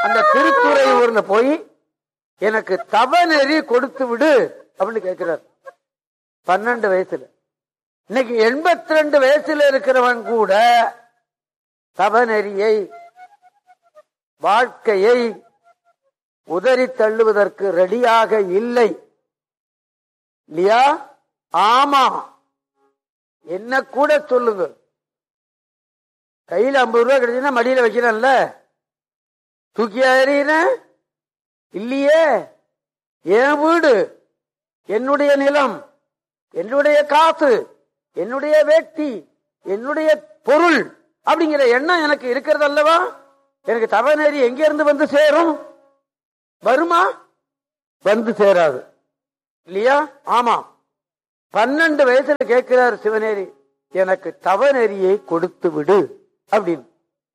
அந்த திருத்துறையூர்ல போய் எனக்கு தவநெறி கொடுத்து விடு அப்படின்னு கேட்கிறார் பன்னெண்டு வயசுல இன்னைக்கு எண்பத்தி ரெண்டு வயசுல இருக்கிறவன் கூட தவநெறியை வாழ்க்கையை உதறி தள்ளுவதற்கு ரெடியாக இல்லை இல்லையா ஆமா என்ன கூட சொல்லுங்க கையில ஐம்பது ரூபாய் கிடைச்சுன்னா மடியில வைக்கிறேன்ல தூக்கி எறியின இல்லையே என் வீடு என்னுடைய நிலம் என்னுடைய காசு என்னுடைய வேட்டி என்னுடைய பொருள் அப்படிங்கிற எண்ணம் எனக்கு இருக்கிறது அல்லவா எனக்கு தவநேரி எங்க இருந்து வந்து சேரும் வருமா வந்து சேராது இல்லையா ஆமா பன்னெண்டு வயசுல கேட்கிறார் சிவநேரி எனக்கு தவநெறியை கொடுத்து விடு அப்படின்னு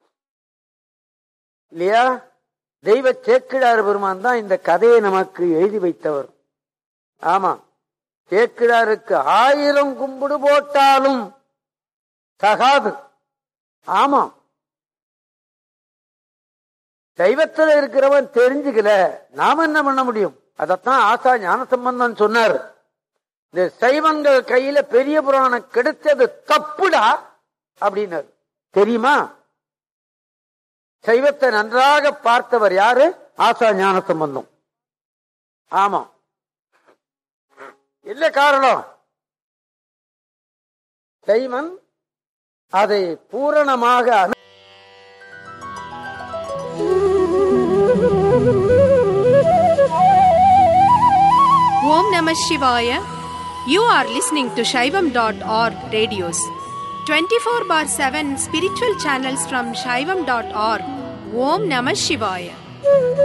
இல்லையா தெய்வ சேக்கிழார் பெருமான் தான் இந்த கதையை நமக்கு எழுதி வைத்தவர் ஆமா சேக்கிழாருக்கு ஆயிரம் கும்பிடு போட்டாலும் தகாது ஆமா தெய்வத்துல இருக்கிறவன் தெரிஞ்சுக்கல நாம என்ன பண்ண முடியும் அதத்தான் ஆசா ஞான சம்பந்தம் சொன்னார் இந்த சைவங்கள் கையில பெரிய புராணம் கிடைச்சது தப்புடா அப்படின்னாரு தெரியுமா சைவத்தை நன்றாக பார்த்தவர் யாரு ஆசா ஞான சம்பந்தம் ஆமா என்ன காரணம் சைவன் அதை பூரணமாக அனு- Om Namah Shivaya. You are listening to Shaivam.org radios. 24 bar 7 spiritual channels from Shaivam.org. Om Namah Shivaya.